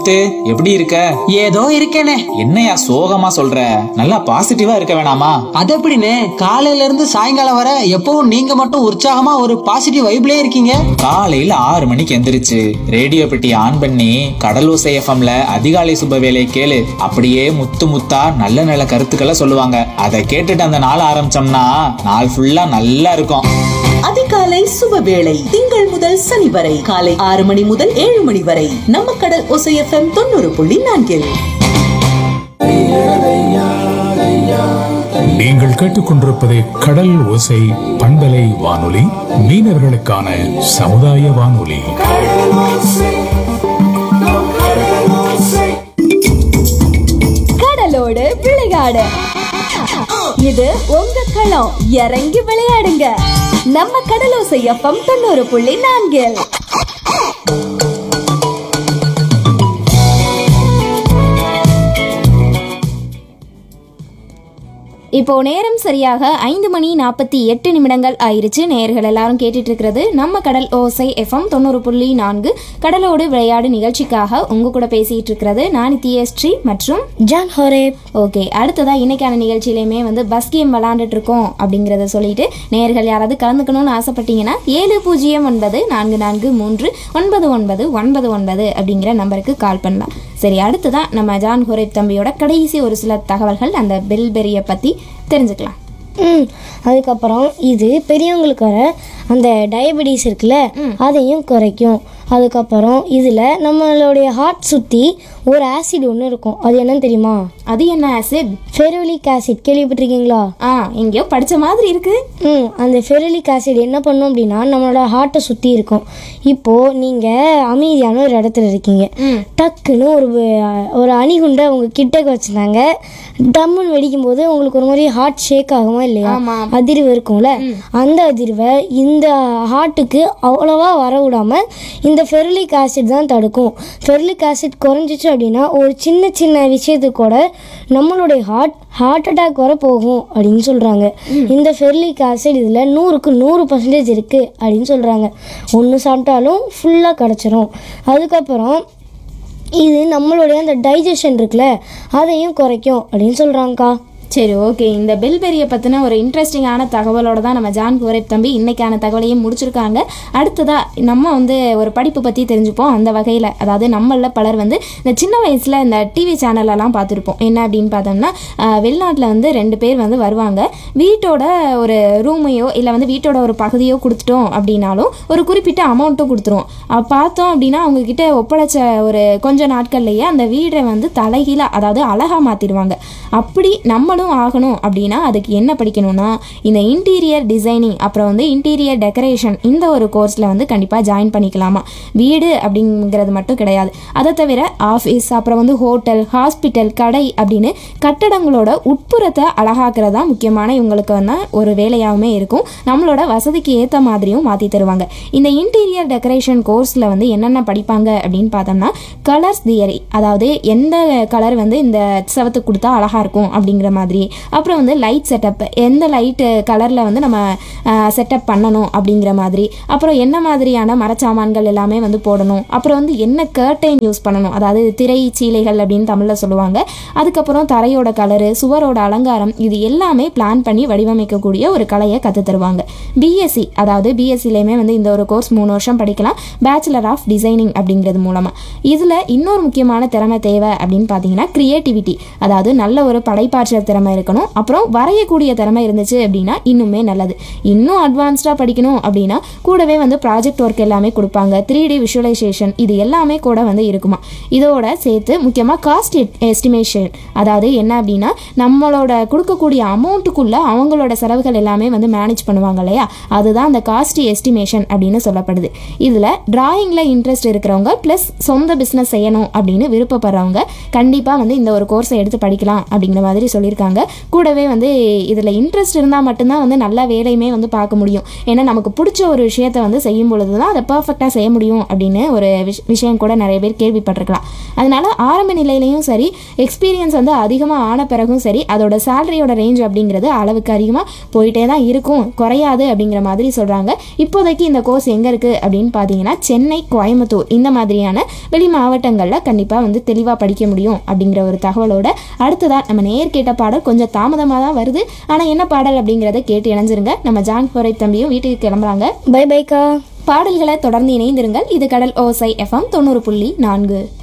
முத்து, எப்படி இருக்க ஏதோ இருக்கேனே என்னையா சோகமா சொல்ற நல்லா பாசிட்டிவா இருக்க வேணாமா அது எப்படின்னு காலையில இருந்து சாயங்காலம் வர எப்பவும் நீங்க மட்டும் உற்சாகமா ஒரு பாசிட்டிவ் வைப்லயே இருக்கீங்க காலையில ஆறு மணிக்கு எந்திரிச்சு ரேடியோ பெட்டி ஆன் பண்ணி கடலோசை எஃப்எம்ல அதிகாலை சுப வேலையை கேளு அப்படியே முத்து முத்தா நல்ல நல்ல கருத்துக்களை சொல்லுவாங்க அதை கேட்டுட்டு அந்த நாள் ஆரம்பிச்சோம்னா நாள் ஃபுல்லா நல்லா இருக்கும் அதிகாலை சுபவேளை திங்கள் முதல் சனி வரை காலை ஆறு மணி முதல் ஏழு மணி வரை நம்ம கடல் ஒசை எஃப்எம் தொண்ணூறு புள்ளி நான்கில் நீங்கள் கேட்டுக்கொண்டிருப்பது கடல் ஓசை பண்பலை வானொலி மீனவர்களுக்கான சமுதாய வானொலி கடலோடு விளையாடு இது உங்க களம் இறங்கி விளையாடுங்க நம்ம கடலோசை எஃப்எம் தொண்ணூறு புள்ளி நான்கில் இப்போ நேரம் சரியாக ஐந்து மணி நாற்பத்தி எட்டு நிமிடங்கள் ஆயிருச்சு நேயர்கள் எல்லாரும் கேட்டுட்டு இருக்கிறது நம்ம கடல் ஓசை எஃப்எம் தொண்ணூறு புள்ளி நான்கு கடலோடு விளையாடு நிகழ்ச்சிக்காக உங்க கூட பேசிட்டு இருக்கிறது நான் நித்யஸ்ரீ மற்றும் ஜான் ஹோரே ஓகே அடுத்ததா இன்னைக்கான நிகழ்ச்சியிலையுமே வந்து பஸ் கேம் விளாண்டுட்டு இருக்கோம் அப்படிங்கிறத சொல்லிட்டு நேயர்கள் யாராவது கலந்துக்கணும்னு ஆசைப்பட்டீங்கன்னா ஏழு பூஜ்ஜியம் ஒன்பது நான்கு நான்கு மூன்று ஒன்பது ஒன்பது ஒன்பது ஒன்பது அப்படிங்கிற நம்பருக்கு கால் பண்ணலாம் சரி அடுத்ததா நம்ம ஜான் ஹோரேப் தம்பியோட கடைசி ஒரு சில தகவல்கள் அந்த பெல்பெரியை பற்றி தெரிஞ்சுக்கலாம் ம் அதுக்கப்புறம் இது பெரியவங்களுக்கு வர அந்த டயபெட்டிஸ் இருக்குல்ல அதையும் குறைக்கும் அதுக்கப்புறம் இதில் நம்மளுடைய ஹார்ட் சுற்றி ஒரு ஆசிட் ஒன்று இருக்கும் அது என்னன்னு தெரியுமா அது என்ன ஆசிட் ஃபெரோலிக் ஆசிட் கேள்விப்பட்டிருக்கீங்களா ஆ எங்கேயோ படிச்ச மாதிரி இருக்கு ம் அந்த ஃபெரோலிக் ஆசிட் என்ன பண்ணும் அப்படின்னா நம்மளோட ஹார்ட்டை சுற்றி இருக்கும் இப்போது நீங்கள் அமைதியான ஒரு இடத்துல இருக்கீங்க டக்குன்னு ஒரு வ- ஒரு அணிகுண்டை உங்க கிட்டக்க வச்சுருந்தாங்க டம்முன்னு வெடிக்கும் போது உங்களுக்கு ஒரு மாதிரி ஹார்ட் ஷேக் ஆகுமா இல்லையா ஆமா. அதிர்வு இருக்கும்ல அந்த அதிர்வை இந்த ஹார்ட்டுக்கு அவ்வளோவா வர விடாம இந்த ஃபெருலிக் ஆசிட் தான் தடுக்கும் ஃபெருலிக் ஆசிட் குறைஞ்சிச்சு அப்படின்னா ஒரு சின்ன சின்ன விஷயத்துக்கு கூட நம்மளுடைய ஹார்ட் ஹார்ட் அட்டாக் வர போகும் அப்படின்னு சொல்கிறாங்க இந்த ஃபெர்லிக் ஆசிட் இதில் நூறுக்கு நூறு பர்சன்டேஜ் இருக்குது அப்படின்னு சொல்கிறாங்க ஒன்று சாப்பிட்டாலும் ஃபுல்லாக கிடச்சிரும் அதுக்கப்புறம் இது நம்மளுடைய அந்த டைஜஷன் இருக்குல்ல அதையும் குறைக்கும் அப்படின்னு சொல்கிறாங்கக்கா சரி ஓகே இந்த பெல்பெரியை பற்றின ஒரு இன்ட்ரெஸ்டிங்கான தகவலோட தான் நம்ம ஜான் கோரேப் தம்பி இன்னைக்கான தகவலையும் முடிச்சிருக்காங்க அடுத்ததா நம்ம வந்து ஒரு படிப்பு பற்றி தெரிஞ்சுப்போம் அந்த வகையில் அதாவது நம்மள பலர் வந்து இந்த சின்ன வயசில் இந்த டிவி சேனலெல்லாம் பார்த்துருப்போம் என்ன அப்படின்னு பார்த்தோம்னா வெளிநாட்டில் வந்து ரெண்டு பேர் வந்து வருவாங்க வீட்டோட ஒரு ரூமையோ இல்லை வந்து வீட்டோட ஒரு பகுதியோ கொடுத்துட்டோம் அப்படின்னாலும் ஒரு குறிப்பிட்ட அமௌண்ட்டும் கொடுத்துருவோம் அப்ப பார்த்தோம் அப்படின்னா அவங்க கிட்ட ஒப்படைச்ச ஒரு கொஞ்ச நாட்கள்லயே அந்த வீடை வந்து தலைகீழா அதாவது அழகா மாத்திடுவாங்க அப்படி நம்மளும் ஆகணும் அப்படின்னா அதுக்கு என்ன படிக்கணும்னா இந்த இன்டீரியர் டிசைனிங் அப்புறம் வந்து இன்டீரியர் டெக்கரேஷன் இந்த ஒரு கோர்ஸில் வந்து கண்டிப்பாக ஜாயின் பண்ணிக்கலாமா வீடு அப்படிங்கிறது மட்டும் கிடையாது அதை தவிர ஆஃபீஸ் அப்புறம் வந்து ஹோட்டல் ஹாஸ்பிட்டல் கடை அப்படின்னு கட்டடங்களோட உட்புறத்தை அழகாக்குறது தான் முக்கியமான இவங்களுக்கு வந்து ஒரு வேலையாகவுமே இருக்கும் நம்மளோட வசதிக்கு ஏற்ற மாதிரியும் மாற்றி தருவாங்க இந்த இன்டீரியர் டெக்கரேஷன் கோர்ஸில் வந்து என்னென்ன படிப்பாங்க அப்படின்னு பார்த்தோம்னா கலர்ஸ் தியரி அதாவது எந்த கலர் வந்து இந்த செவத்துக்கு கொடுத்தா அழகாக இருக்கும் அப்படிங்கிற மாதிரி அப்புறம் வந்து லைட் செட்டப் எந்த லைட்டு கலரில் வந்து நம்ம செட்டப் பண்ணணும் அப்படிங்கிற மாதிரி அப்புறம் என்ன மாதிரியான மரச்சாமான்கள் எல்லாமே வந்து போடணும் அப்புறம் வந்து என்ன கர்டைன் யூஸ் பண்ணணும் அதாவது திரை சீலைகள் அப்படின்னு தமிழில் சொல்லுவாங்க அதுக்கப்புறம் தரையோட கலரு சுவரோட அலங்காரம் இது எல்லாமே பிளான் பண்ணி வடிவமைக்கக்கூடிய ஒரு கலையை கற்றுத் தருவாங்க பிஎஸ்சி அதாவது பிஎஸ்சிலையுமே வந்து இந்த ஒரு கோர்ஸ் மூணு வருஷம் படிக்கலாம் பேச்சுலர் ஆஃப் டிசைனிங் அப்படிங்கிறது மூலமாக இதில் இன்னொரு முக்கியமான திறமை தேவை அப்படின்னு பார்த்தீங்கன்னா கிரியேட்டிவிட்டி அதாவது நல்ல ஒரு படைப்பாற்றல் திறமை இருக்கணும் அப்புறம் வரையக்கூடிய திறமை இருந்துச்சு அப்படின்னா இன்னுமே நல்லது இன்னும் அட்வான்ஸ்டாக படிக்கணும் அப்படின்னா கூடவே வந்து ப்ராஜெக்ட் ஒர்க் எல்லாமே கொடுப்பாங்க த்ரீ டி விஷுவலைசேஷன் இது எல்லாமே கூட வந்து இருக்குமா இதோட சேர்த்து முக்கியமாக காஸ்ட் எஸ்டிமேஷன் அதாவது என்ன அப்படின்னா நம்மளோட கொடுக்கக்கூடிய அமௌண்ட்டுக்குள்ள அவங்களோட செலவுகள் எல்லாமே வந்து மேனேஜ் பண்ணுவாங்க இல்லையா அதுதான் அந்த காஸ்ட் எஸ்டிமேஷன் அப்படின்னு சொல்லப்படுது இதில் டிராயிங்கில் இன்ட்ரெஸ்ட் இருக்கிறவங்க ப்ளஸ் சொந்த பிஸ்னஸ் செய்யணும் அப்படின்னு விருப்பப்படுறவங்க கண்டிப்பாக வந்து இந்த ஒரு கோர்ஸை எடுத்து படிக்கலாம் அப்படிங்கிற மாதிரி சொல்லியிருக்காங்க சொல்லியிருக்காங்க கூடவே வந்து இதில் இன்ட்ரெஸ்ட் இருந்தால் மட்டும்தான் வந்து நல்ல வேலையுமே வந்து பார்க்க முடியும் ஏன்னா நமக்கு பிடிச்ச ஒரு விஷயத்தை வந்து செய்யும் பொழுது தான் அதை பர்ஃபெக்டாக செய்ய முடியும் அப்படின்னு ஒரு விஷ- விஷயம் கூட நிறைய பேர் கேள்விப்பட்டிருக்கலாம் அதனால ஆரம்ப நிலையிலையும் சரி எக்ஸ்பீரியன்ஸ் வந்து அதிகமாக ஆன பிறகும் சரி அதோட சேலரியோட ரேஞ்ச் அப்படிங்கிறது அளவுக்கு அதிகமாக போயிட்டே தான் இருக்கும் குறையாது அப்படிங்கிற மாதிரி சொல்கிறாங்க இப்போதைக்கு இந்த கோர்ஸ் எங்கே இருக்குது அப்படின்னு பார்த்தீங்கன்னா சென்னை கோயம்புத்தூர் இந்த மாதிரியான வெளி மாவட்டங்களில் கண்டிப்பாக வந்து தெளிவாக படிக்க முடியும் அப்படிங்கிற ஒரு தகவலோட அடுத்ததாக நம்ம நேர் கேட்ட பாடல் கொஞ்சம் தாமதமாக தான் வருது ஆனால் என்ன பாடல் அப்படிங்கிறத கேட்டு இணைஞ்சிருங்க நம்ம ஜான் போரை தம்பியும் வீட்டுக்கு கிளம்புறாங்க பை பைக்கா பாடல்களை தொடர்ந்து இணைந்திருங்கள் இது கடல் ஓசை எஃப்எம் தொண்ணூறு புள்ளி நான்கு